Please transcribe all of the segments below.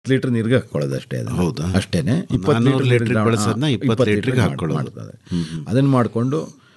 Litre ನೀರಿಗೆ ಹಾಕೊಳ್ಳೋದು ಅಷ್ಟೇ ಅದು ಹೌದಾ? ಅಷ್ಟೇನೆ ನಾನ್ನೂರು ಲೀಟ್ರಿಗೆ ಬೆಳೆಸೋದನ್ನ ಇಪ್ಪತ್ತು ಲೀಟ್ರಿಗೆ ಹಾಕ್ಕೊಳ್ಳೋದು. ಮಾಡ್ತದೆ ಅದನ್ನ ಮಾಡಿಕೊಂಡು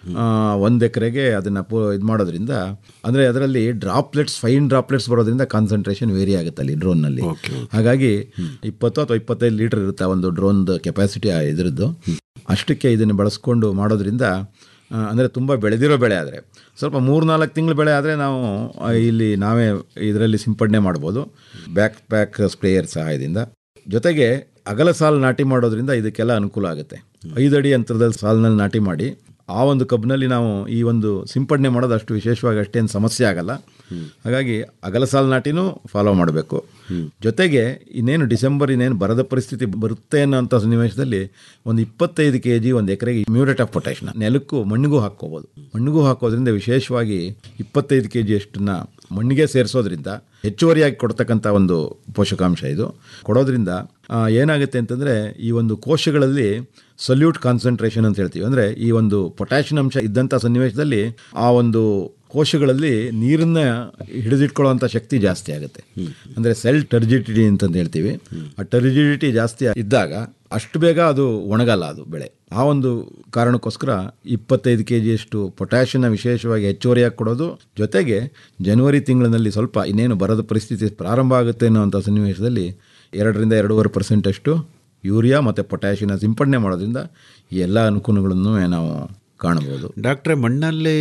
ಒಂದು ಎಕರೆಗೆ ಅದನ್ನ ಇದು ಮಾಡೋದ್ರಿಂದ ಅಂದರೆ ಅದರಲ್ಲಿ ಡ್ರಾಪ್ಲೆಟ್ಸ್ ಫೈನ್ ಡ್ರಾಪ್ಲೆಟ್ಸ್ ಬರೋದ್ರಿಂದ ಕಾನ್ಸಂಟ್ರೇಷನ್ ವೇರಿ ಆಗುತ್ತೆ ಅಲ್ಲಿ ಡ್ರೋನ್ನಲ್ಲಿ ಹಾಗಾಗಿ ಇಪ್ಪತ್ತು ಅಥವಾ ಇಪ್ಪತ್ತೈದು ಲೀಟರ್ ಇರುತ್ತೆ ಆ ಒಂದು ಡ್ರೋನ್ದು ಕೆಪಾಸಿಟಿ ಇದ್ರದ್ದು ಅಷ್ಟಕ್ಕೆ ಇದನ್ನು ಬಳಸ್ಕೊಂಡು ಮಾಡೋದ್ರಿಂದ ಆ, ಅಂದರೆ ತುಂಬ ಬೆಳೆದಿರೋ ಬೆಳೆ ಆದರೆ ಸ್ವಲ್ಪ ಮೂರು ನಾಲ್ಕು ತಿಂಗಳು ಬೆಳೆ ಆದರೆ ನಾವು ಆ, ಇಲ್ಲಿ ನಾವೇ ಇದರಲ್ಲಿ ಸಿಂಪಡಣೆ ಮಾಡ್ಬೋದು ಬ್ಯಾಕ್ ಪ್ಯಾಕ್ ಸ್ಪ್ರೇಯರ್ ಸಹಾಯದಿಂದ ಜೊತೆಗೆ ಅಗಲ ಸಾಲು ನಾಟಿ ಮಾಡೋದ್ರಿಂದ ಇದಕ್ಕೆಲ್ಲ ಅನುಕೂಲ ಆಗುತ್ತೆ ಐದು ಅಡಿ ಅಂತರದಲ್ಲಿ ಸಾಲಿನಲ್ಲಿ ನಾಟಿ ಮಾಡಿ ಆ ಒಂದು ಕಬ್ಬಿನಲ್ಲಿ ನಾವು ಈ ಒಂದು ಸಿಂಪಡಣೆ ಮಾಡೋದು ಅಷ್ಟು ವಿಶೇಷವಾಗಿ ಅಷ್ಟೇನು ಸಮಸ್ಯೆ ಆಗಲ್ಲ ಹಾಗಾಗಿ ಅಗಲ ಸಾಲು ನಾಟಿನೂ ಫಾಲೋ ಮಾಡಬೇಕು ಜೊತೆಗೆ ಇನ್ನೇನು ಡಿಸೆಂಬರ್ ಇನ್ನೇನು ಬರದ ಪರಿಸ್ಥಿತಿ ಬರುತ್ತೆ ಅನ್ನೋಂಥ ಸನ್ನಿವೇಶದಲ್ಲಿ ಒಂದು ಇಪ್ಪತ್ತೈದು ಕೆ ಜಿ ಒಂದು ಎಕರೆಗೆ ಮ್ಯೂರೇಟ್ ಆಫ್ ಪೊಟ್ಯಾಶ್ನ ನೆಲಕ್ಕೂ ಮಣ್ಣಿಗೂ ಹಾಕ್ಕೋಬೋದು ಮಣ್ಣಿಗೂ ಹಾಕೋದ್ರಿಂದ ವಿಶೇಷವಾಗಿ ಇಪ್ಪತ್ತೈದು ಕೆ ಜಿ ಅಷ್ಟನ್ನ ಮಣ್ಣಿಗೆ ಸೇರಿಸೋದ್ರಿಂದ ಹೆಚ್ಚುವರಿಯಾಗಿ ಕೊಡ್ತಕ್ಕಂಥ ಒಂದು ಪೋಷಕಾಂಶ ಇದು ಕೊಡೋದ್ರಿಂದ ಆ, ಏನಾಗುತ್ತೆ ಅಂತಂದರೆ ಈ ಒಂದು ಕೋಶಗಳಲ್ಲಿ ಸಲ್ಯೂಟ್ ಕಾನ್ಸಂಟ್ರೇಷನ್ ಅಂತ ಹೇಳ್ತೀವಿ ಅಂದರೆ ಈ ಒಂದು ಪೊಟ್ಯಾಷಿಯಂ ಅಂಶ ಇದ್ದಂಥ ಸನ್ನಿವೇಶದಲ್ಲಿ ಆ ಒಂದು ಕೋಶಗಳಲ್ಲಿ ನೀರನ್ನ ಹಿಡಿದಿಟ್ಕೊಳ್ಳುವಂಥ ಶಕ್ತಿ ಜಾಸ್ತಿ ಆಗುತ್ತೆ ಅಂದರೆ ಸೆಲ್ ಟರ್ಜಿಡಿಟಿ ಅಂತಂದು ಹೇಳ್ತೀವಿ ಆ ಟರ್ಜಿಡಿಟಿ ಜಾಸ್ತಿ ಇದ್ದಾಗ ಅಷ್ಟು ಬೇಗ ಅದು ಒಣಗಲ್ಲ ಅದು ಬೆಳೆ ಆ ಒಂದು ಕಾರಣಕ್ಕೋಸ್ಕರ ಇಪ್ಪತ್ತೈದು ಕೆ ಜಿಯಷ್ಟು ಪೊಟ್ಯಾಷಿಯನ್ನ ವಿಶೇಷವಾಗಿ ಹೆಚ್ಚುವರಿಯಾಗಿ ಕೊಡೋದು ಜೊತೆಗೆ ಜನವರಿ ತಿಂಗಳಿನಲ್ಲಿ ಸ್ವಲ್ಪ ಇನ್ನೇನು ಬರದ ಪರಿಸ್ಥಿತಿ ಪ್ರಾರಂಭ ಆಗುತ್ತೆ ಅನ್ನೋಂಥ ಸನ್ನಿವೇಶದಲ್ಲಿ ಎರಡರಿಂದ ಎರಡೂವರೆ ಪರ್ಸೆಂಟ್ ಅಷ್ಟು ಯೂರಿಯಾ ಮತ್ತು ಪೊಟ್ಯಾಷಿಯನ್ನ ಸಿಂಪಡಣೆ ಮಾಡೋದ್ರಿಂದ ಈ ಎಲ್ಲ ಅನುಕೂಲಗಳನ್ನು ನಾವು ಕಾಣಬಹುದು ಡಾಕ್ಟ್ರೆ ಮಣ್ಣಲ್ಲಿ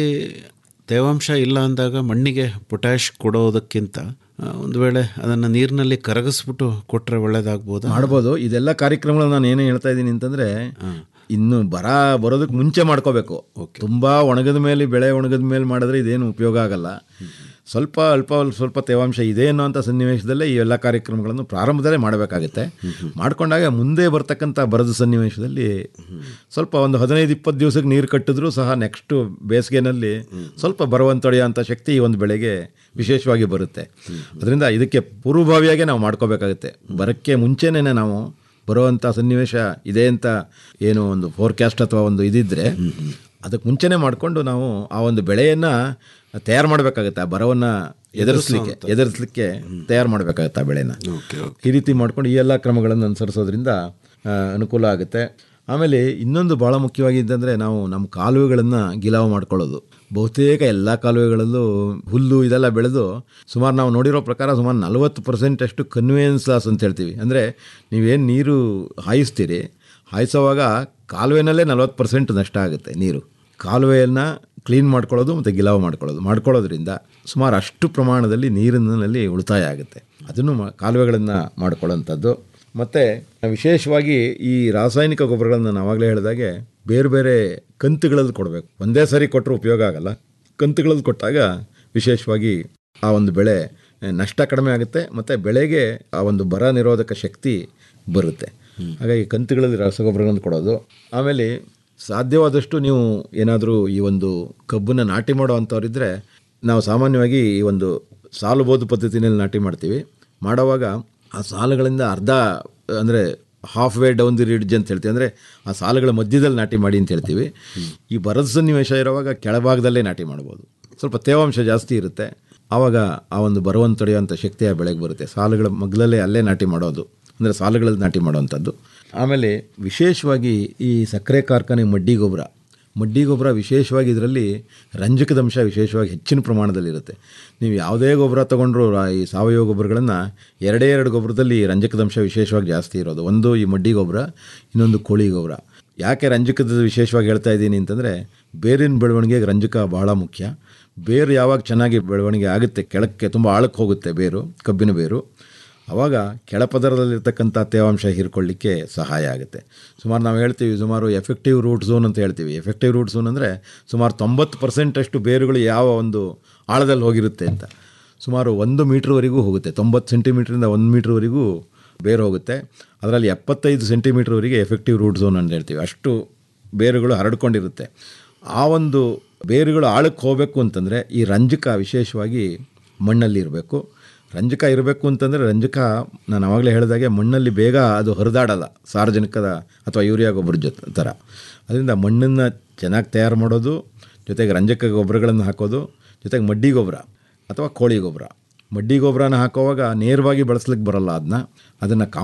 ತೇವಾಂಶ ಇಲ್ಲ ಅಂದಾಗ ಮಣ್ಣಿಗೆ ಪೊಟ್ಯಾಶ್ ಕೊಡೋದಕ್ಕಿಂತ ಆ, ಒಂದು ವೇಳೆ ಅದನ್ನು ನೀರಿನಲ್ಲಿ ಕರಗಿಸ್ಬಿಟ್ಟು ಕೊಟ್ಟರೆ ಒಳ್ಳೇದಾಗ್ಬೋದಾ ಮಾಡ್ಬೋದು ಇದೆಲ್ಲ ಕಾರ್ಯಕ್ರಮಗಳು ನಾನು ಏನೇ ಹೇಳ್ತಾ ಇದ್ದೀನಿ ಅಂತಂದ್ರೆ ಇನ್ನು ಬರ ಬರೋದಕ್ಕೆ ಮುಂಚೆ ಮಾಡ್ಕೋಬೇಕು ತುಂಬಾ ಒಣಗದ ಮೇಲೆ ಬೆಳೆ ಒಣಗದ ಮೇಲೆ ಮಾಡಿದ್ರೆ ಇದೇನು ಉಪಯೋಗ ಆಗಲ್ಲ ಸ್ವಲ್ಪ ಅಲ್ಪ ಸ್ವಲ್ಪ ತೇವಾಂಶ ಇದೆ ಅನ್ನೋಂಥ ಸನ್ನಿವೇಶದಲ್ಲೇ ಈ ಎಲ್ಲ ಕಾರ್ಯಕ್ರಮಗಳನ್ನು ಪ್ರಾರಂಭದಲ್ಲೇ ಮಾಡಬೇಕಾಗುತ್ತೆ ಮಾಡ್ಕೊಂಡಾಗ ಮುಂದೆ ಬರ್ತಕ್ಕಂಥ ಬರದ ಸನ್ನಿವೇಶದಲ್ಲಿ ಸ್ವಲ್ಪ ಒಂದು ಹದಿನೈದು ಇಪ್ಪತ್ತು ದಿವಸಕ್ಕೆ ನೀರು ಕಟ್ಟಿದ್ರೂ ಸಹ ನೆಕ್ಸ್ಟು ಬೇಸಿಗೆನಲ್ಲಿ ಸ್ವಲ್ಪ ಬರುವಂತೊಡೆಯುವಂಥ ಶಕ್ತಿ ಈ ಒಂದು ಬೆಳೆಗೆ ವಿಶೇಷವಾಗಿ ಬರುತ್ತೆ ಅದರಿಂದ ಇದಕ್ಕೆ ಪೂರ್ವಭಾವಿಯಾಗೆ ನಾವು ಮಾಡ್ಕೋಬೇಕಾಗುತ್ತೆ ಬರೋಕ್ಕೆ ಮುಂಚೆನೇ ನಾವು ಬರುವಂಥ ಸನ್ನಿವೇಶ ಇದೆ ಅಂತ ಏನು ಒಂದು ಫೋರ್ಕ್ಯಾಸ್ಟ್ ಅಥವಾ ಒಂದು ಇದಿದ್ರೆ ಅದಕ್ಕೆ ಮುಂಚೆನೇ ಮಾಡಿಕೊಂಡು ನಾವು ಆ ಒಂದು ಬೆಳೆಯನ್ನು ತಯಾರು ಮಾಡಬೇಕಾಗುತ್ತೆ ಆ ಬರವನ್ನು ಎದುರಿಸ್ಲಿಕ್ಕೆ ಎದುರಿಸ್ಲಿಕ್ಕೆ ತಯಾರು ಮಾಡಬೇಕಾಗುತ್ತೆ ಆ ಬೆಳೆನ ಈ ರೀತಿ ಮಾಡ್ಕೊಂಡು ಈ ಎಲ್ಲ ಕ್ರಮಗಳನ್ನು ಅನುಸರಿಸೋದ್ರಿಂದ ಆ, ಅನುಕೂಲ ಆಗುತ್ತೆ ಆಮೇಲೆ ಇನ್ನೊಂದು ಭಾಳ ಮುಖ್ಯವಾಗಿ ಅಂತಂದರೆ ನಾವು ನಮ್ಮ ಕಾಲುವೆಗಳನ್ನು ಗಿಲಾವು ಮಾಡ್ಕೊಳ್ಳೋದು ಬಹುತೇಕ ಎಲ್ಲ ಕಾಲುವೆಗಳಲ್ಲೂ ಹುಲ್ಲು ಇದೆಲ್ಲ ಬೆಳೆದು ಸುಮಾರು ನಾವು ನೋಡಿರೋ ಪ್ರಕಾರ ಸುಮಾರು ನಲವತ್ತು ಪರ್ಸೆಂಟ್ ಅಷ್ಟು ಕನ್ವೇಯನ್ಸ್ ಲಾಸ್ ಅಂತ ಹೇಳ್ತೀವಿ ಅಂದರೆ ನೀವೇನು ನೀರು ಹಾಯಿಸ್ತೀರಿ ಹಾಯಿಸೋವಾಗ ಕಾಲುವೆನಲ್ಲೇ ನಲವತ್ತು ಪರ್ಸೆಂಟ್ ನಷ್ಟ ಆಗುತ್ತೆ ನೀರು ಕಾಲುವೆಯನ್ನು ಕ್ಲೀನ್ ಮಾಡ್ಕೊಳ್ಳೋದು ಮತ್ತು ಗಿಲಾವು ಮಾಡ್ಕೊಳ್ಳೋದು ಮಾಡ್ಕೊಳ್ಳೋದ್ರಿಂದ ಸುಮಾರು ಅಷ್ಟು ಪ್ರಮಾಣದಲ್ಲಿ ನೀರಿನಲ್ಲಿ ಉಳಿತಾಯ ಆಗುತ್ತೆ ಅದನ್ನು ಮಾ- ಕಾಲುವೆಗಳನ್ನು ಮಾಡ್ಕೊಳ್ಳೋಂಥದ್ದು ಮತ್ತು ವಿಶೇಷವಾಗಿ ಈ ರಾಸಾಯನಿಕ ಗೊಬ್ಬರಗಳನ್ನು ನಾನು ಆವಾಗಲೇ ಹೇಳಿದಾಗೆ ಬೇರೆ ಬೇರೆ ಕಂತುಗಳಲ್ಲಿ ಕೊಡಬೇಕು ಒಂದೇ ಸರಿ ಕೊಟ್ಟರೆ ಉಪಯೋಗ ಆಗಲ್ಲ ಕಂತುಗಳಲ್ಲಿ ಕೊಟ್ಟಾಗ ವಿಶೇಷವಾಗಿ ಆ ಒಂದು ಬೆಳೆ ಆ, ನಷ್ಟ ಕಡಿಮೆ ಆಗುತ್ತೆ ಮತ್ತು ಬೆಳೆಗೆ ಆ ಒಂದು ಬರ ನಿರೋಧಕ ಶಕ್ತಿ ಬರುತ್ತೆ ಹಾಗಾಗಿ ಕಂತುಗಳಲ್ಲಿ ರಸಗೊಬ್ಬರಗಳನ್ನು ಕೊಡೋದು ಆಮೇಲೆ ಸಾಧ್ಯವಾದಷ್ಟು ನೀವು ಏನಾದರೂ ಈ ಒಂದು ಕಬ್ಬನ್ನು ನಾಟಿ ಮಾಡೋ ಅಂಥವ್ರಿದ್ದರೆ ನಾವು ಸಾಮಾನ್ಯವಾಗಿ ಈ ಒಂದು ಸಾಲುಬೋದು ಪದ್ಧತಿನಲ್ಲಿ ನಾಟಿ ಮಾಡ್ತೀವಿ ಮಾಡೋವಾಗ ಆ ಸಾಲುಗಳಿಂದ ಅರ್ಧ ಅಂದರೆ half way down the ridge ಅಂತ ಹೇಳ್ತೀವಿ ಅಂದರೆ ಆ ಸಾಲುಗಳ ಮಧ್ಯದಲ್ಲಿ ನಾಟಿ ಮಾಡಿ ಅಂತ ಹೇಳ್ತೀವಿ ಈ ಬರದ ಸನ್ನಿವೇಶ ಇರುವಾಗ ಕೆಳಭಾಗದಲ್ಲೇ ನಾಟಿ ಮಾಡ್ಬೋದು ಸ್ವಲ್ಪ ತೇವಾಂಶ ಜಾಸ್ತಿ ಇರುತ್ತೆ ಆವಾಗ ಆ ಒಂದು ಬರುವಂತ ತಡೆಯುವಂಥ ಶಕ್ತಿ ಆ ಬೆಳೆಗೆ ಬರುತ್ತೆ ಸಾಲುಗಳ ಮಗ್ಲಲ್ಲೇ ಅಲ್ಲೇ ನಾಟಿ ಮಾಡೋದು ಅಂದರೆ ಸಾಲುಗಳಲ್ಲಿ ನಾಟಿ ಮಾಡುವಂಥದ್ದು ಆಮೇಲೆ ವಿಶೇಷವಾಗಿ ಈ ಸಕ್ಕರೆ ಕಾರ್ಖಾನೆ ಮಡ್ಡಿ ಗೊಬ್ಬರ ಮಡ್ಡಿ ಗೊಬ್ಬರ ವಿಶೇಷವಾಗಿ ಇದರಲ್ಲಿ ರಂಜಕದ ಅಂಶ ವಿಶೇಷವಾಗಿ ಹೆಚ್ಚಿನ ಪ್ರಮಾಣದಲ್ಲಿರುತ್ತೆ ನೀವು ಯಾವುದೇ ಗೊಬ್ಬರ ತೊಗೊಂಡ್ರು ರಾ- ಈ ಸಾವಯವ ಗೊಬ್ಬರಗಳನ್ನು ಎರಡೇ ಎರಡು ಗೊಬ್ಬರದಲ್ಲಿ ರಂಜಕದ ಅಂಶ ವಿಶೇಷವಾಗಿ ಜಾಸ್ತಿ ಇರೋದು ಒಂದು ಈ ಮಡ್ಡಿ ಗೊಬ್ಬರ ಇನ್ನೊಂದು ಕೋಳಿ ಗೊಬ್ಬರ ಯಾಕೆ ರಂಜಕದ ವಿಶೇಷವಾಗಿ ಹೇಳ್ತಾ ಇದ್ದೀನಿ ಅಂತಂದರೆ ಬೇರಿನ ಬೆಳವಣಿಗೆಗೆ ರಂಜಕ ಬಹಳ ಮುಖ್ಯ ಬೇರು ಯಾವಾಗ ಚೆನ್ನಾಗಿ ಬೆಳವಣಿಗೆ ಆಗುತ್ತೆ ಕೆಳಕ್ಕೆ ತುಂಬ ಆಳಕ್ಕೆ ಹೋಗುತ್ತೆ ಬೇರು ಕಬ್ಬಿನ ಬೇರು ಆವಾಗ ಕೆಳಪದರದಲ್ಲಿರ್ತಕ್ಕಂಥ ತೇವಾಂಶ ಹೀರ್ಕೊಳ್ಳಿಕ್ಕೆ ಸಹಾಯ ಆಗುತ್ತೆ ಸುಮಾರು ನಾವು ಹೇಳ್ತೀವಿ ಸುಮಾರು ಎಫೆಕ್ಟಿವ್ ರೂಟ್ ಝೋನ್ ಅಂತ ಹೇಳ್ತೀವಿ ಎಫೆಕ್ಟಿವ್ ರೂಟ್ ಝೋನ್ ಅಂದರೆ ಸುಮಾರು ತೊಂಬತ್ತು ಪರ್ಸೆಂಟಷ್ಟು ಬೇರುಗಳು ಯಾವ ಒಂದು ಆಳದಲ್ಲಿ ಹೋಗಿರುತ್ತೆ ಅಂತ ಸುಮಾರು ಒಂದು ಮೀಟ್ರ್ವರೆಗೂ ಹೋಗುತ್ತೆ ತೊಂಬತ್ತು ಸೆಂಟಿಮೀಟ್ರಿಂದ ಒಂದು ಮೀಟ್ರ್ವರೆಗೂ ಬೇರು ಹೋಗುತ್ತೆ ಅದರಲ್ಲಿ ಎಪ್ಪತ್ತೈದು ಸೆಂಟಿಮೀಟ್ರ್ವರೆಗೆ ಎಫೆಕ್ಟಿವ್ ರೂಟ್ ಝೋನ್ ಅಂತ ಹೇಳ್ತೀವಿ ಅಷ್ಟು ಬೇರುಗಳು ಹರಡ್ಕೊಂಡಿರುತ್ತೆ ಆ ಒಂದು ಬೇರುಗಳು ಆಳಕ್ಕೆ ಹೋಗಬೇಕು ಅಂತಂದರೆ ಈ ರಂಜಕ ವಿಶೇಷವಾಗಿ ಮಣ್ಣಲ್ಲಿ ಇರಬೇಕು ರಂಜಕ ಇರಬೇಕು ಅಂತಂದರೆ ರಂಜಕ ನಾನು ಆವಾಗಲೇ ಹೇಳಿದಾಗೆ ಮಣ್ಣಲ್ಲಿ ಬೇಗ ಅದು ಹರಿದಾಡಲ್ಲ ಸಾರ್ವಜನಿಕದ ಅಥವಾ ಯೂರಿಯಾ ಗೊಬ್ಬರ ಜೊತೆ ಥರ ಅದರಿಂದ ಮಣ್ಣನ್ನು ಚೆನ್ನಾಗಿ ತಯಾರು ಮಾಡೋದು ಜೊತೆಗೆ ರಂಜಕ ಗೊಬ್ಬರಗಳನ್ನು ಹಾಕೋದು ಜೊತೆಗೆ ಮಡ್ಡಿ ಗೊಬ್ಬರ ಅಥವಾ ಕೋಳಿ ಗೊಬ್ಬರ ಮಡ್ಡಿ ಗೊಬ್ಬರನ ಹಾಕೋವಾಗ ನೇರವಾಗಿ ಬಳಸ್ಲಿಕ್ಕೆ ಬರಲ್ಲ ಅದನ್ನ ಅದನ್ನು